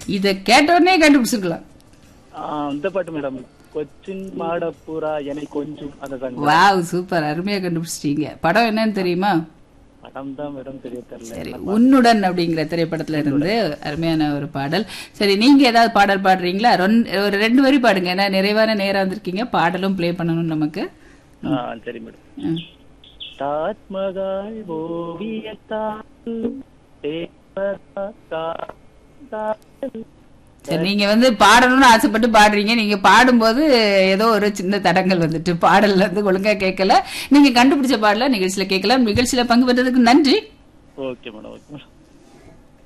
இத கேட்ட உடனே கண்டுபிடிச்சிருக்கலாம் ஆ, இந்த பாட்டு மேடம் கொச்சின் மாடப்புறா என்னை கொஞ்சம் அந்த சாங் வாவ் சூப்பர் அருமையா கண்டுபிடிச்சிட்டீங்க படம் என்னன்னு தெரியுமா படம் தான் மேடம் தெரிய தெரியல சரி உன்னுடன் அப்படிங்கிற திரைப்படத்துல இருந்து அருமையான ஒரு பாடல் சரி நீங்க ஏதாவது பாடல் பாடுறீங்களா ரொன்- ஒரு ரெண்டு வரி பாடுங்க ஏன்னா நிறைவான நேரம் வந்திருக்கீங்க பாடலும் ப்ளே பண்ணணும் நமக்கு ஆ, சரி மேடம் ம். தாஜ்மஹால் ஓவியத்தால் தேவதா காதல். சரி நீங்க வந்து பாடணும்னு ஆசைப்பட்டு பாடுறீங்க நீங்க பாடும்போது ஏதோ ஒரு சின்ன தடங்கள் வந்துட்டு பாடல்ல இருந்து ஒழுங்கா கேட்கல நீங்க கண்டுபிடிச்ச பாடல நிகழ்ச்சியில கேட்கலாம் நிகழ்ச்சியில பங்கு பெற்றதுக்கு நன்றி ஓகே மேடம் ஓகே மேடம்